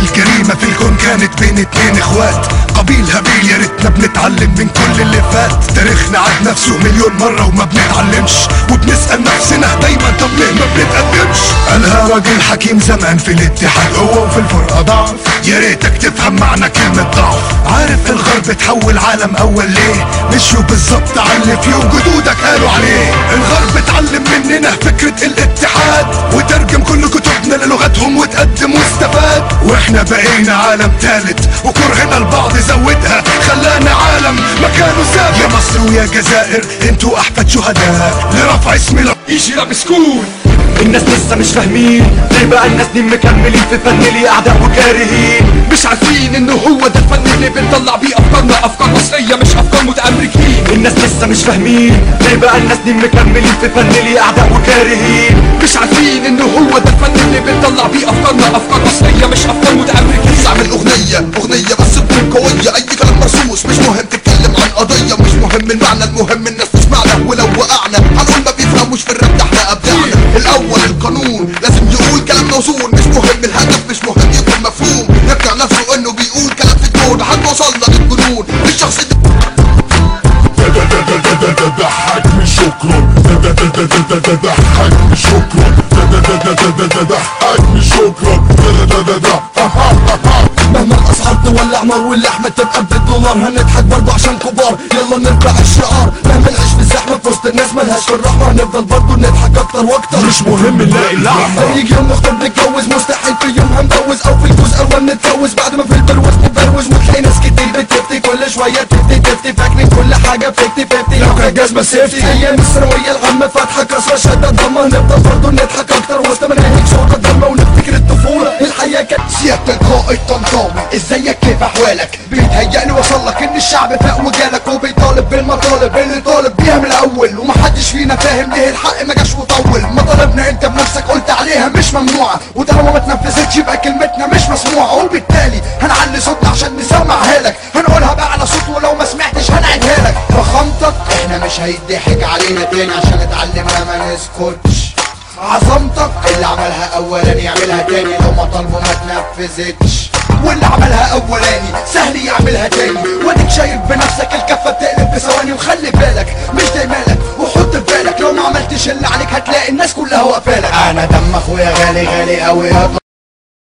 جريمة في الكون كانت بين اتنين اخوات قبيل هابيل يا ريتنا بنتعلم من كل اللي فات تاريخنا عاد نفسه مليون مرة وما بنتعلمش وبنسأل نفسنا دايما طب ليه ما بنتقدمش قالها راجل حكيم زمان في الاتحاد قوة وفي الفرقة ضعف يا ريتك تفهم معنى كلمة ضعف عارف الغرب تحول عالم اول ليه مشوا بالظبط على اللي في يوم جدودك قالوا عليه الغرب اتعلم مننا فكرة الاتحاد وترجم كل كتبنا للغتهم وتقدم واستفاد واحنا بقينا عالم تالت وكرهنا البعض زودها خلانا عالم مكانه ثابت يا مصر ويا جزائر انتوا احفاد شهداء لرفع اسم الأرض يجي لابس كول الناس لسه مش فاهمين ليه بقى الناس دي مكملين في فن ليه اعداء وكارهين مش عارفين انه هو ده الفن اللي بنطلع بيه افكارنا افكار مصريه مش افكار متامركين الناس لسه مش فاهمين ليه بقى الناس دي مكملين في فن ليه اعداء وكارهين مش عارفين انه هو ده الفن اللي بنطلع بيه افكارنا افكار مصريه مش افكار متامركين اعمل اغنية اغنية بس تكون قوية اي كلام مرصوص مش مهم تتكلم عن قضية مش مهم المعنى المهم الناس تسمعنا ولو وقعنا هنقول ما بيفهموش في الراب ده احنا ابدعنا الاول القانون لازم يقول كلام موزون مش مهم الهدف مش مهم يكون مفهوم يقنع نفسه انه بيقول كلام في الكون لحد ما وصلنا للجنون الشخص ده ضحكني شكرا ضحكني شكرا ضحكني شكرا مهما الاسعار تولع نار واللحمة تبقى بالدولار هنضحك برضه عشان كبار يلا نرفع الشعار مهما نعيش في الزحمة في وسط الناس ملهاش في الرحمة هنفضل برضه نضحك اكتر واكتر مش مهم نلاقي اللحمة هيجي يوم نختار نتجوز مستحيل في يوم هنجوز او في الجزء اول نتجوز بعد ما في البروز نتبروز وتلاقي ناس كتير بتفتي كل شوية تفتي تفتي فاكرين كل حاجة فيفتي فيفتي لو كان جزمة سيفتي ايام الثانوية العامة فاتحة كسرة شدة ضمة هنفضل برضه نضحك اكتر وسط مناهج شرطة ضمة ونفتكر الطفولة الحياة كانت سيادة القائد طنطاوي ازيك كيف احوالك بيتهيألي وصل لك ان الشعب فاق وجالك وبيطالب بالمطالب اللي طالب بيها من الاول ومحدش فينا فاهم ليه الحق ما جاش وطول مطالبنا انت بنفسك قلت عليها مش ممنوعة وطالما ما اتنفذتش يبقى كلمتنا مش مسموعة وبالتالي هنعلي صوتنا عشان نسمعها لك هنقولها بأعلى صوت ولو ما سمعتش هنعيدها لك فخامتك احنا مش هيضحك علينا تاني عشان اتعلمنا ما نسكتش عظمتك اللي عملها اولاني يعملها تاني لو ما طالبه ما تنفذتش واللي عملها اولاني سهل يعملها تاني واديك شايف بنفسك الكفه بتقلب في ثواني وخلي بالك مش دايمالك وحط في بالك لو ما عملتش اللي عليك هتلاقي الناس كلها واقفالك انا دم اخويا غالي غالي قوي